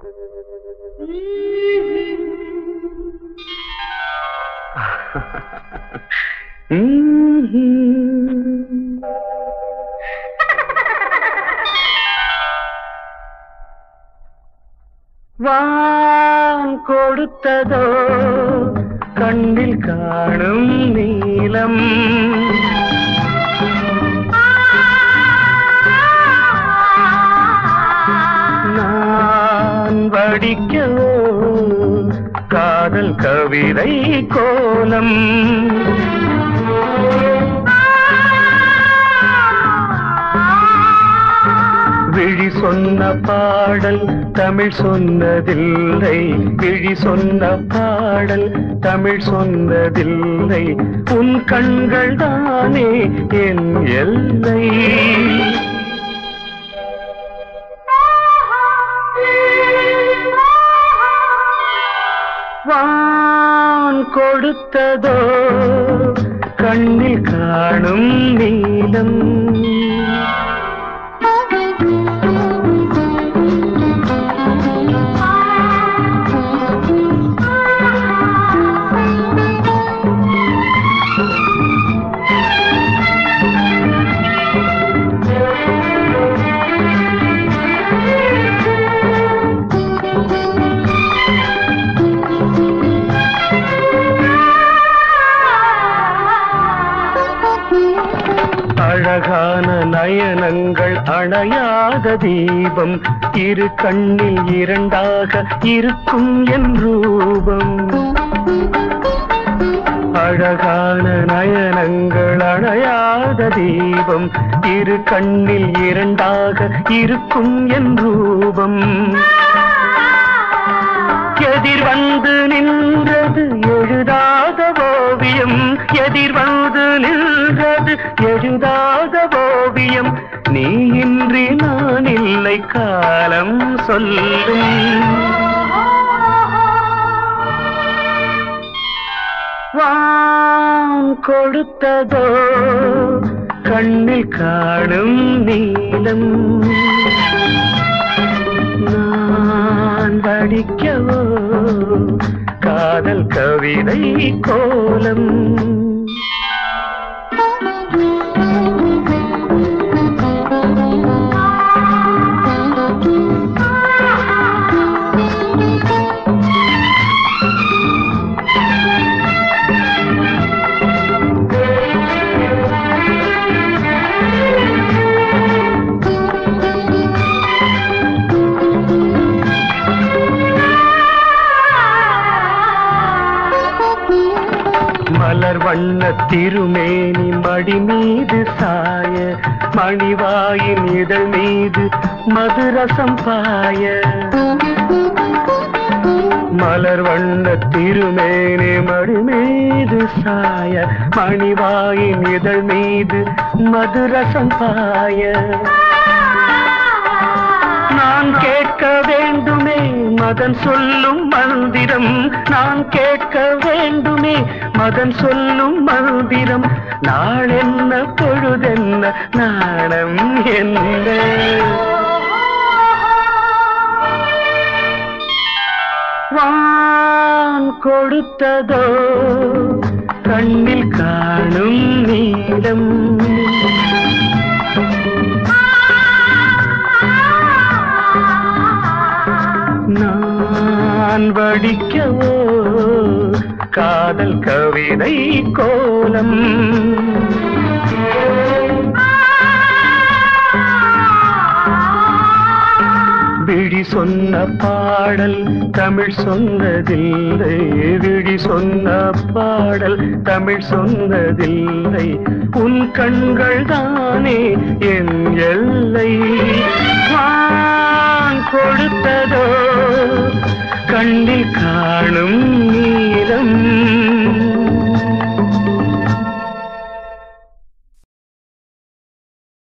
வான் கொடுத்ததோ கண்ணில் காணும் நீலம் நான் வடிக்கவோ காதல் கவிதை கோலம் விழி சொன்ன பாடல் தமிழ் சொன்னதில்லை விழி சொன்ன பாடல் தமிழ் சொன்னதில்லை உன் கண்கள் தானே என் எல்லை வான் கொடுத்ததோ கண்ணில் காணும் நீலம் அழகான நயனங்கள் அணையாத தீபம் இரு கண்ணில் இரண்டாக இருக்கும் என் ரூபம் அழகான நயனங்கள் அணையாத தீபம் இரு கண்ணில் இரண்டாக இருக்கும் என் ரூபம் எதிர் வந்து நின்றது எழுதாத ஓவியம் எதிர் வந்து நின்றது எழுதாத ஓவியம் நீ இன்றி நான் இல்லை காலம் சொல்லும் வான் கொடுத்ததோ கண்ணில் காணும் நீலம் நான் படிக்கவோ காதல் கவிதை கோலம் மலர் வண்ண திருமேனி மடி மீது சாய மணிவாயின் இதழ் மீது மதுரசம் பாய மலர் வண்ண திருமேனி மடி மீது சாய மணிவாயின் இதழ் மீது மதுரசம் பாய நான் கேட்க வேண்டுமே மதன் சொல்லும் மந்திரம் நான் கேட்க வேண்டுமே மதன் சொல்லும் மந்திரம் நாளென்ன பொழுதென்ன நாணம் என்ன வான் கொடுத்ததோ கண்ணில் காணும் நீளம் நான் வடிக்கவோ காதல் கவிதை கோலம் விழி சொன்ன பாடல் தமிழ் சொன்னதில்லை விழி சொன்ன பாடல் தமிழ் சொன்னதில்லை உன் கண்கள் தானே என் எல்லை வான் கொடுத்ததோ கண்ணில் காணும் நீலம்